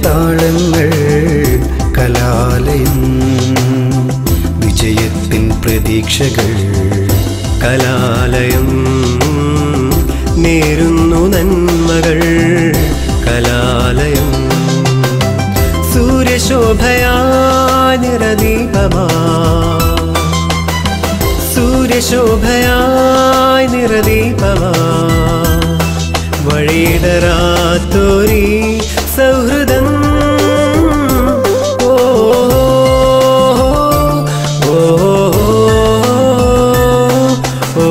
താളങ്ങൾ കലാലയം വിജയത്തിൻ പ്രതീക്ഷകൾ കലാലയം നേരുന്നു നന്മകൾ കലാലയം സൂര്യശോഭയായി നിറദീപമാ സൂര്യശോഭയായി നിറദീപമാ വഴിയിടറാത്തോരി സൗഹൃദം ഓ ഓ ഓ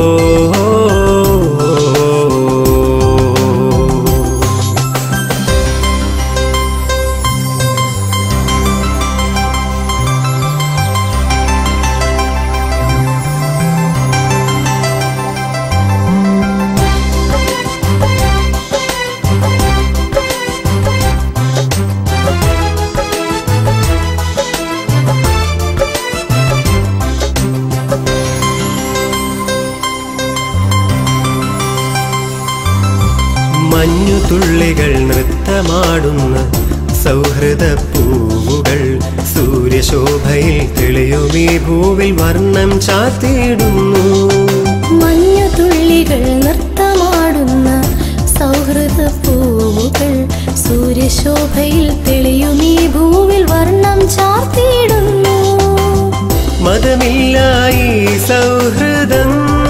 മഞ്ഞുതുള്ളികൾ നൃത്തമാടുന്ന സൗഹൃദ പൂവുകൾ സൂര്യശോഭയിൽ തെളിയുമീ ഭൂവിൽ വർണ്ണം ചാത്തിയിടുന്നു മഞ്ഞുതുള്ളികൾ നൃത്തമാടുന്ന സൗഹൃദ പൂവുകൾ സൂര്യശോഭയിൽ തെളിയുമീ ഭൂവിൽ വർണ്ണം ചാർത്തിയിടുന്നു മതമില്ലായി സൗഹൃദം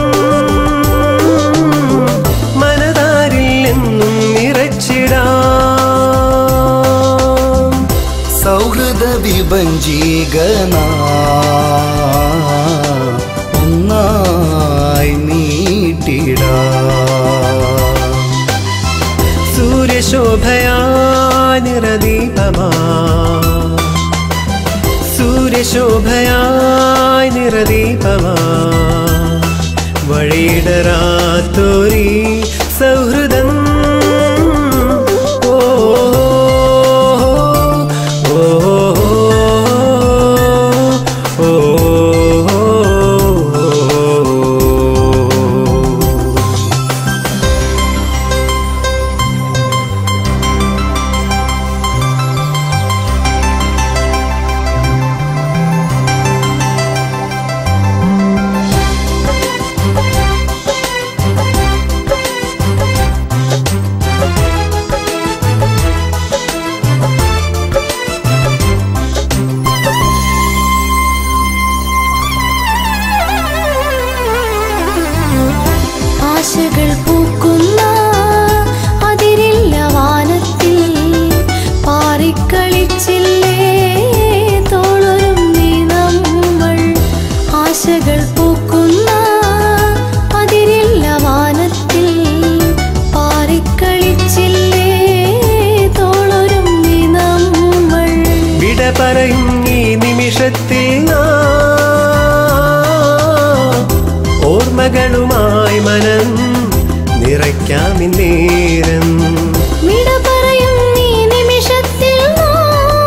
മനതാരിൽ എന്നും നിറച്ചിടാം സൗഹൃദ വിഭഞ്ചീകന ഒന്നായി നീട്ടിടാ സൂര്യശോഭയായി നിറദീപമാ സൂര്യശോഭയായി നിറദീപമാ വഴിയിടറാത്തോരി സൗഹൃദം ഓ ഓ ഓ ഓ ആശകൾ പൂക്കുന്ന അതിരില്ല വാനത്തിൽ പാറിക്കളിച്ചില്ലേ തോളൊരും നീ നമ്മൾ ആശകൾ പൂക്കുന്ന അതിരില്ല വാനത്തിൽ പാറിക്കളിച്ചില്ലേ തോളൊരും നീ നമ്മൾ വിട പറയും ഈ നിമിഷത്തിൽ നാം ഓർമ്മകളുമായി മനം നിറയ്ക്കാം ഇന്നേരം വിട പറയും ഈ നിമിഷത്തിൽ നാം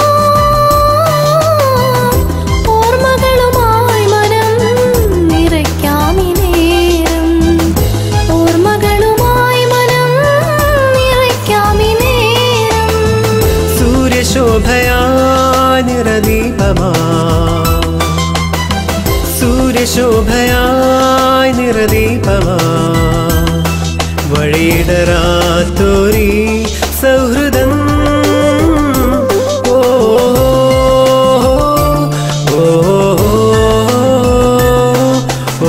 ഓർമ്മകളുമായി മനം നിറയ്ക്കാം ഈ നേരം ഓർമ്മകളുമായി മനം നിറയ്ക്കാം ഈ നേരം സൂര്യശോഭയായി നിറദീപമാ സൂര്യശോഭയായി നിറദീപമാ വഴിയിടറാത്തോരി സൗഹൃദം ഓ ഓ ഓ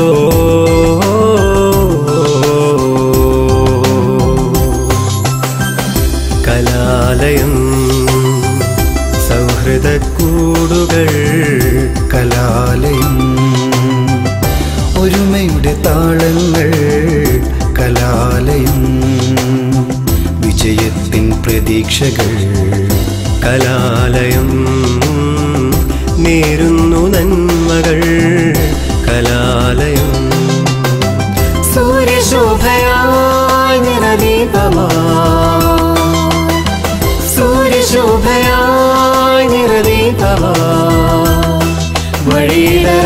കലാലയം സൗഹൃദ കൂടുകൾ കലാലയം ഒരുമയുടെ താളങ്ങൾ കലാലയം വിജയത്തിൻ പ്രതീക്ഷകൾ കലാലയം നേരുന്നു നന്മകൾ കലാലയം സൂര്യശോഭയായി നിറദീപമാ സൂര്യശോഭയായി നിറദീപമാ വഴിയിട